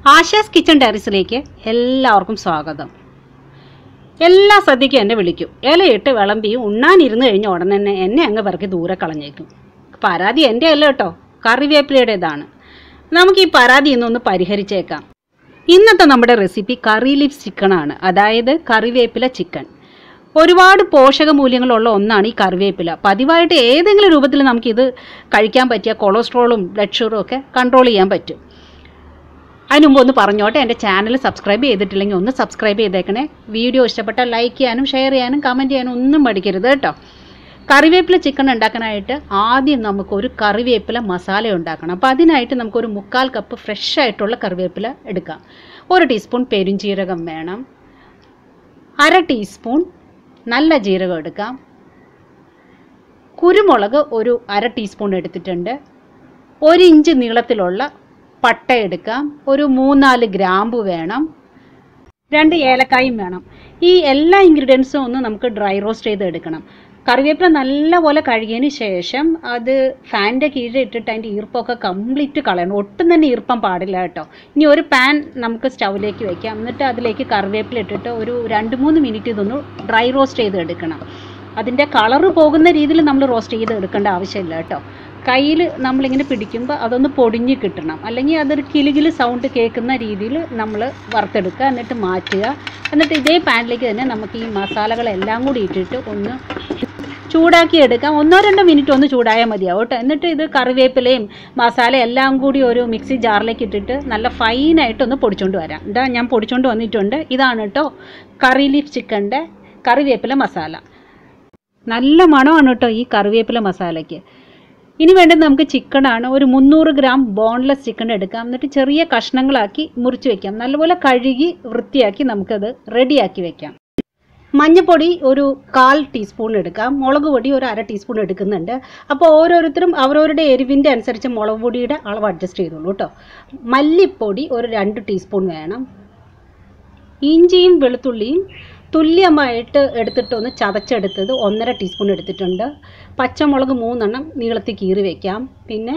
ആശാസ് kitchen ടെറസിലേക്ക് എല്ലാവർക്കും സ്വാഗതം എല്ലാ സദ്യക്കും എന്നെ വിളിക്കും ഇലയിട്ട് വിളമ്പി ഉണ്ണാനിരുന്ന് കഴിഞ്ഞ ഉടനെ തന്നെ എന്നെ അങ്ങ് പിറക്കി ദൂരെ കളഞ്ഞേക്കും പരാതി എൻ്റെ അല്ല കേട്ടോ കറിവേപ്പിലയുടേതാണ് നമുക്ക് ഈ പരാതി ഇന്നൊന്ന് പരിഹരിച്ചേക്കാം ഇന്നത്തെ നമ്മുടെ റെസിപ്പി കറി ലീഫ് ചിക്കനാണ് അതായത് കറിവേപ്പില ചിക്കൻ ഒരുപാട് പോഷക മൂല്യങ്ങളുള്ള ഒന്നാണ് ഈ കറിവേപ്പില പതിവായിട്ട് ഏതെങ്കിലും രൂപത്തിൽ നമുക്കിത് കഴിക്കാൻ പറ്റിയ കൊളസ്ട്രോളും ബ്ലഡ് ഷുഗറും ഒക്കെ കൺട്രോൾ ചെയ്യാൻ പറ്റും അതിന് മുമ്പ് ഒന്ന് പറഞ്ഞോട്ടെ എൻ്റെ ചാനൽ സബ്സ്ക്രൈബ് ചെയ്തിട്ടില്ലെങ്കിൽ ഒന്ന് സബ്സ്ക്രൈബ് ചെയ്തേക്കണേ വീഡിയോ ഇഷ്ടപ്പെട്ടാൽ ലൈക്ക് ചെയ്യാനും ഷെയർ ചെയ്യാനും കമൻറ്റ് ചെയ്യാനും ഒന്നും മടിക്കരുത് കേട്ടോ കറിവേപ്പില ചിക്കൻ ഉണ്ടാക്കാനായിട്ട് ആദ്യം നമുക്കൊരു കറിവേപ്പില മസാല ഉണ്ടാക്കണം അപ്പോൾ അതിനായിട്ട് നമുക്കൊരു മുക്കാൽ കപ്പ് ഫ്രഷ് ആയിട്ടുള്ള കറിവേപ്പില എടുക്കാം ഒരു ടീസ്പൂൺ പെരുംജീരകം വേണം അര ടീസ്പൂൺ നല്ല ജീരകം എടുക്കാം കുരുമുളക് ഒരു അര ടീസ്പൂൺ എടുത്തിട്ടുണ്ട് ഒരു ഇഞ്ച് നീളത്തിലുള്ള പട്ട എടുക്കാം ഒരു മൂന്നാല് ഗ്രാമ്പു വേണം രണ്ട് ഏലക്കായും വേണം ഈ എല്ലാ ഇൻഗ്രീഡിയൻസും ഒന്ന് നമുക്ക് ഡ്രൈ റോസ്റ്റ് ചെയ്ത് എടുക്കണം കറിവേപ്പില നല്ലപോലെ കഴുകിയതിന് ശേഷം അത് ഫാനിൻ്റെ കീഴിൽ ഇട്ടിട്ട് അതിൻ്റെ ഈർപ്പമൊക്കെ കംപ്ലീറ്റ് കളയണം ഒട്ടും തന്നെ ഈർപ്പം പാടില്ല കേട്ടോ ഇനി ഒരു പാൻ നമുക്ക് സ്റ്റൗവിലേക്ക് വെക്കാം എന്നിട്ട് അതിലേക്ക് കറിവേപ്പില ഇട്ടിട്ട് ഒരു രണ്ട് മൂന്ന് മിനിറ്റ് ഇതൊന്ന് ഡ്രൈ റോസ്റ്റ് ചെയ്ത് എടുക്കണം അതിൻ്റെ കളറ് പോകുന്ന രീതിയിൽ നമ്മൾ റോസ്റ്റ് ചെയ്ത് എടുക്കേണ്ട ആവശ്യമില്ല കേട്ടോ കയ്യിൽ നമ്മളിങ്ങനെ പിടിക്കുമ്പോൾ അതൊന്ന് പൊടിഞ്ഞ് കിട്ടണം അല്ലെങ്കിൽ അതൊരു കിലുകില് സൗണ്ട് കേൾക്കുന്ന രീതിയിൽ നമ്മൾ വറുത്തെടുക്കുക എന്നിട്ട് മാറ്റുക എന്നിട്ട് ഇതേ പാനിലേക്ക് തന്നെ നമുക്ക് ഈ മസാലകളെല്ലാം കൂടി ഇട്ടിട്ട് ഒന്ന് ചൂടാക്കി എടുക്കാം ഒന്നോ രണ്ടോ മിനിറ്റ് ഒന്ന് ചൂടായാൽ മതിയാവും കേട്ടോ എന്നിട്ട് ഇത് കറിവേപ്പിലയും മസാല എല്ലാം കൂടി ഒരു മിക്സി ജാറിലേക്ക് ഇട്ടിട്ട് നല്ല ഫൈനായിട്ട് ഒന്ന് പൊടിച്ചുകൊണ്ട് വരാം ഇതാ ഞാൻ പൊടിച്ചുകൊണ്ട് വന്നിട്ടുണ്ട് ഇതാണ് കേട്ടോ കറി ലീഫ് ചിക്കൻ്റെ കറിവേപ്പില മസാല നല്ല മണമാണ് കേട്ടോ ഈ കറിവേപ്പില മസാലയ്ക്ക് ഇനി വേണ്ടത് നമുക്ക് ചിക്കനാണ് ഒരു മുന്നൂറ് ഗ്രാം ബോൺലെസ് ചിക്കൻ എടുക്കാം എന്നിട്ട് ചെറിയ കഷ്ണങ്ങളാക്കി മുറിച്ച് വെക്കാം നല്ലപോലെ കഴുകി വൃത്തിയാക്കി നമുക്കത് റെഡിയാക്കി വെക്കാം മഞ്ഞപ്പൊടി ഒരു കാൽ ടീസ്പൂൺ എടുക്കാം മുളക് പൊടി ഒരു അര ടീസ്പൂൺ എടുക്കുന്നുണ്ട് അപ്പോൾ ഓരോരുത്തരും അവരവരുടെ എരിവിൻ്റെ അനുസരിച്ച് മുളക് പൊടിയുടെ അളവ് അഡ്ജസ്റ്റ് ചെയ്തോളൂ കേട്ടോ മല്ലിപ്പൊടി ഒരു രണ്ട് ടീസ്പൂൺ വേണം ഇഞ്ചിയും വെളുത്തുള്ളിയും തുല്യമായിട്ട് എടുത്തിട്ട് ഒന്ന് ചതച്ചെടുത്തത് ഒന്നര ടീസ്പൂൺ എടുത്തിട്ടുണ്ട് പച്ചമുളക് മൂന്നെണ്ണം നീളത്തിൽ കീറി വെക്കാം പിന്നെ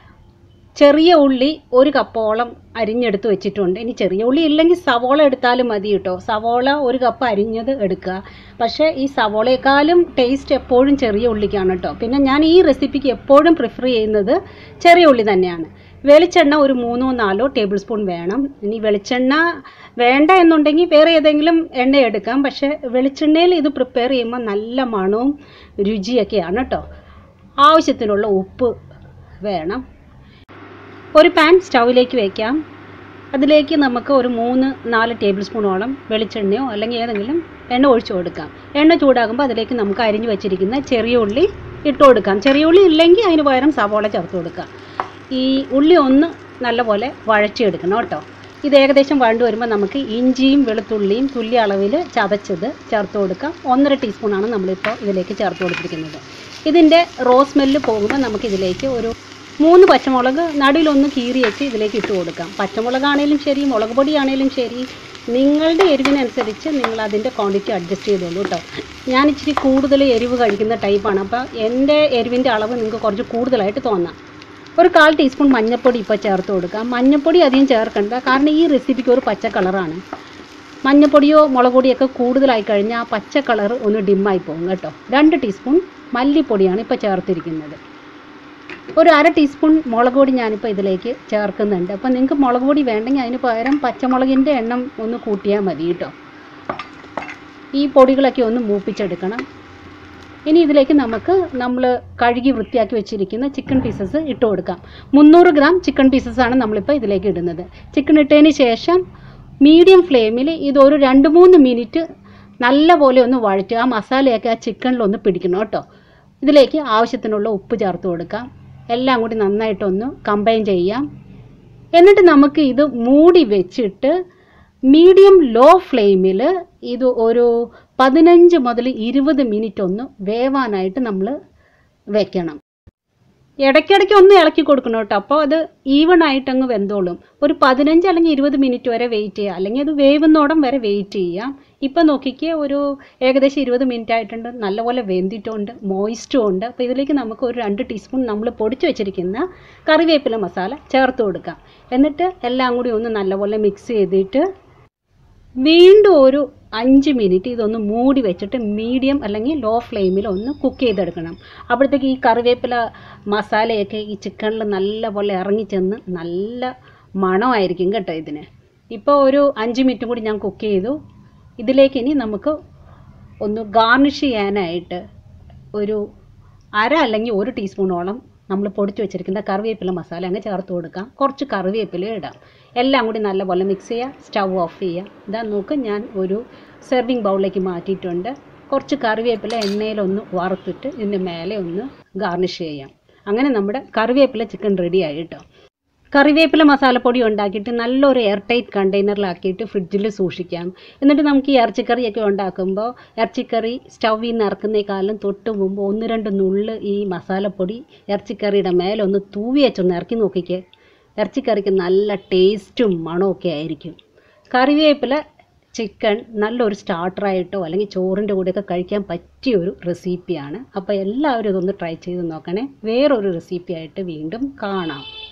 ചെറിയ ഉള്ളി ഒരു കപ്പോളം അരിഞ്ഞെടുത്ത് വെച്ചിട്ടുണ്ട് ഇനി ചെറിയ ഉള്ളി ഇല്ലെങ്കിൽ സവോള എടുത്താലും മതി കേട്ടോ സവോള ഒരു കപ്പ് അരിഞ്ഞത് എടുക്കുക പക്ഷേ ഈ സവോളയെക്കാളും ടേസ്റ്റ് എപ്പോഴും ചെറിയ ഉള്ളിക്കാണ് കേട്ടോ പിന്നെ ഞാൻ ഈ റെസിപ്പിക്ക് എപ്പോഴും പ്രിഫർ ചെയ്യുന്നത് ചെറിയ ഉള്ളി തന്നെയാണ് വെളിച്ചെണ്ണ ഒരു മൂന്നോ നാലോ ടേബിൾ സ്പൂൺ വേണം ഇനി വെളിച്ചെണ്ണ വേണ്ട എന്നുണ്ടെങ്കിൽ വേറെ ഏതെങ്കിലും എണ്ണ എടുക്കാം പക്ഷേ വെളിച്ചെണ്ണയിൽ ഇത് പ്രിപ്പയർ ചെയ്യുമ്പോൾ നല്ല മണവും രുചിയൊക്കെയാണ് കേട്ടോ ആവശ്യത്തിനുള്ള ഉപ്പ് വേണം ഒരു പാൻ സ്റ്റൗവിലേക്ക് വയ്ക്കാം അതിലേക്ക് നമുക്ക് ഒരു മൂന്ന് നാല് ടേബിൾ സ്പൂണോളം വെളിച്ചെണ്ണയോ അല്ലെങ്കിൽ ഏതെങ്കിലും എണ്ണ ഒഴിച്ചു കൊടുക്കാം എണ്ണ ചൂടാകുമ്പോൾ അതിലേക്ക് നമുക്ക് അരിഞ്ഞു വെച്ചിരിക്കുന്ന ചെറിയ ഉള്ളി ഇട്ട് കൊടുക്കാം ചെറിയ ഉള്ളി ഇല്ലെങ്കിൽ അതിന് പകരം സവോള ചേർത്ത് കൊടുക്കാം ഈ ഉള്ളി ഒന്ന് നല്ലപോലെ വഴച്ചെടുക്കണം കേട്ടോ ഇത് ഏകദേശം വഴണ്ടു വരുമ്പോൾ നമുക്ക് ഇഞ്ചിയും വെളുത്തുള്ളിയും തുല്യ അളവിൽ ചതച്ചത് ചേർത്ത് കൊടുക്കാം ഒന്നര ടീസ്പൂണാണ് നമ്മളിപ്പോൾ ഇതിലേക്ക് ചേർത്ത് കൊടുത്തിരിക്കുന്നത് ഇതിൻ്റെ റോസ് സ്മെല്ല് പോകുമ്പോൾ നമുക്കിതിലേക്ക് ഒരു മൂന്ന് പച്ചമുളക് നടുവിലൊന്ന് കീറി വെച്ച് ഇതിലേക്ക് ഇട്ട് കൊടുക്കാം പച്ചമുളകാണേലും ശരി മുളക് പൊടിയാണേലും ശരി നിങ്ങളുടെ എരിവിനനുസരിച്ച് നിങ്ങൾ അതിൻ്റെ ക്വാണ്ടിറ്റി അഡ്ജസ്റ്റ് ചെയ്തോളൂ കേട്ടോ ഞാൻ ഇച്ചിരി കൂടുതൽ എരിവ് കഴിക്കുന്ന ടൈപ്പാണ് അപ്പോൾ എൻ്റെ എരിവിൻ്റെ അളവ് നിങ്ങൾക്ക് കുറച്ച് കൂടുതലായിട്ട് തോന്നാം ഒരു കാൽ ടീസ്പൂൺ മഞ്ഞൾപ്പൊടി ഇപ്പോൾ ചേർത്ത് കൊടുക്കാം മഞ്ഞൾപ്പൊടി അധികം ചേർക്കണ്ട കാരണം ഈ റെസിപ്പിക്ക് ഒരു പച്ച കളറാണ് മഞ്ഞൾപ്പൊടിയോ മുളക് പൊടിയൊക്കെ കൂടുതലായി കഴിഞ്ഞാൽ ആ പച്ച കളർ ഒന്ന് ഡിമ്മായി പോകും കേട്ടോ രണ്ട് ടീസ്പൂൺ മല്ലിപ്പൊടിയാണ് ഇപ്പോൾ ചേർത്തിരിക്കുന്നത് ഒരു അര ടീസ്പൂൺ മുളക് പൊടി ഞാനിപ്പോൾ ഇതിലേക്ക് ചേർക്കുന്നുണ്ട് അപ്പോൾ നിങ്ങൾക്ക് മുളക് പൊടി വേണ്ടെങ്കിൽ അതിന് പകരം പച്ചമുളകിൻ്റെ എണ്ണം ഒന്ന് കൂട്ടിയാൽ മതി കേട്ടോ ഈ പൊടികളൊക്കെ ഒന്ന് മൂപ്പിച്ചെടുക്കണം ഇനി ഇതിലേക്ക് നമുക്ക് നമ്മൾ കഴുകി വൃത്തിയാക്കി വെച്ചിരിക്കുന്ന ചിക്കൻ പീസസ് ഇട്ട് കൊടുക്കാം മുന്നൂറ് ഗ്രാം ചിക്കൻ പീസസാണ് നമ്മളിപ്പോൾ ഇതിലേക്ക് ഇടുന്നത് ചിക്കൻ ഇട്ടതിന് ശേഷം മീഡിയം ഫ്ലെയിമിൽ ഇതൊരു രണ്ട് മൂന്ന് മിനിറ്റ് നല്ലപോലെ ഒന്ന് വഴറ്റുക ആ മസാലയൊക്കെ ആ ചിക്കനിലൊന്ന് പിടിക്കണം കേട്ടോ ഇതിലേക്ക് ആവശ്യത്തിനുള്ള ഉപ്പ് ചേർത്ത് കൊടുക്കാം എല്ലാം കൂടി നന്നായിട്ടൊന്ന് കമ്പൈൻ ചെയ്യാം എന്നിട്ട് നമുക്ക് ഇത് മൂടി വെച്ചിട്ട് മീഡിയം ലോ ഫ്ലെയിമിൽ ഇത് ഒരു പതിനഞ്ച് മുതൽ ഇരുപത് മിനിറ്റ് ഒന്ന് വേവാനായിട്ട് നമ്മൾ വെക്കണം ഇടയ്ക്കിടയ്ക്ക് ഒന്ന് ഇളക്കി കൊടുക്കണം കേട്ടോ അപ്പോൾ അത് ഈവൺ ആയിട്ട് അങ്ങ് വെന്തോളും ഒരു പതിനഞ്ച് അല്ലെങ്കിൽ ഇരുപത് മിനിറ്റ് വരെ വെയിറ്റ് ചെയ്യുക അല്ലെങ്കിൽ അത് വേവുന്നോടം വരെ വെയിറ്റ് ചെയ്യാം ഇപ്പം നോക്കിക്കേ ഒരു ഏകദേശം ഇരുപത് മിനിറ്റ് ആയിട്ടുണ്ട് നല്ലപോലെ വെന്തിട്ടുണ്ട് മോയിസ്റ്റും ഉണ്ട് അപ്പോൾ ഇതിലേക്ക് നമുക്ക് ഒരു രണ്ട് ടീസ്പൂൺ നമ്മൾ പൊടിച്ച് വെച്ചിരിക്കുന്ന കറിവേപ്പില മസാല ചേർത്ത് കൊടുക്കാം എന്നിട്ട് എല്ലാം കൂടി ഒന്ന് നല്ലപോലെ മിക്സ് ചെയ്തിട്ട് വീണ്ടും ഒരു അഞ്ച് മിനിറ്റ് ഇതൊന്ന് മൂടി വെച്ചിട്ട് മീഡിയം അല്ലെങ്കിൽ ലോ ഫ്ലെയിമിൽ ഒന്ന് കുക്ക് ചെയ്തെടുക്കണം അപ്പോഴത്തേക്ക് ഈ കറിവേപ്പില മസാലയൊക്കെ ഈ ചിക്കനിൽ നല്ലപോലെ ഇറങ്ങിച്ചെന്ന് നല്ല മണമായിരിക്കും കേട്ടോ ഇതിന് ഇപ്പോൾ ഒരു അഞ്ച് മിനിറ്റും കൂടി ഞാൻ കുക്ക് ചെയ്തു ഇതിലേക്ക് ഇനി നമുക്ക് ഒന്ന് ഗാർണിഷ് ചെയ്യാനായിട്ട് ഒരു അര അല്ലെങ്കിൽ ഒരു ടീസ്പൂണോളം നമ്മൾ പൊടിച്ച് വെച്ചിരിക്കുന്ന കറിവേപ്പില മസാല അങ്ങ് ചേർത്ത് കൊടുക്കാം കുറച്ച് കറിവേപ്പില ഇടാം എല്ലാം കൂടി നല്ലപോലെ മിക്സ് ചെയ്യുക സ്റ്റൗ ഓഫ് ചെയ്യുക ഇതാ നോക്ക് ഞാൻ ഒരു സെർവിങ് ബൗളിലേക്ക് മാറ്റിയിട്ടുണ്ട് കുറച്ച് കറിവേപ്പില എണ്ണയിലൊന്ന് വറുത്തിട്ട് ഇതിൻ്റെ മേലെ ഒന്ന് ഗാർണിഷ് ചെയ്യാം അങ്ങനെ നമ്മുടെ കറിവേപ്പില ചിക്കൻ റെഡി ആയി കേട്ടോ കറിവേപ്പില മസാലപ്പൊടി ഉണ്ടാക്കിയിട്ട് നല്ലൊരു എയർ ടൈറ്റ് കണ്ടെയ്നറിലാക്കിയിട്ട് ഫ്രിഡ്ജിൽ സൂക്ഷിക്കാം എന്നിട്ട് നമുക്ക് ഈ ഇറച്ചിക്കറിയൊക്കെ ഉണ്ടാക്കുമ്പോൾ ഇറച്ചിക്കറി സ്റ്റൗവിൽ നിന്ന് ഇറക്കുന്നേക്കാളും തൊട്ട് മുമ്പ് ഒന്ന് രണ്ട് നുള്ള് ഈ മസാലപ്പൊടി ഇറച്ചിക്കറിയുടെ മേലെ ഒന്ന് തൂവി വെച്ചൊന്ന് ഇറക്കി നോക്കിക്കേ ഇറച്ചിക്കറിക്ക് നല്ല ടേസ്റ്റും മണമൊക്കെ ആയിരിക്കും കറിവേപ്പില ചിക്കൻ നല്ലൊരു സ്റ്റാർട്ടറായിട്ടോ അല്ലെങ്കിൽ ചോറിൻ്റെ കൂടെയൊക്കെ കഴിക്കാൻ പറ്റിയ ഒരു റെസിപ്പിയാണ് അപ്പോൾ എല്ലാവരും ഇതൊന്ന് ട്രൈ ചെയ്ത് നോക്കണേ വേറൊരു റെസിപ്പിയായിട്ട് വീണ്ടും കാണാം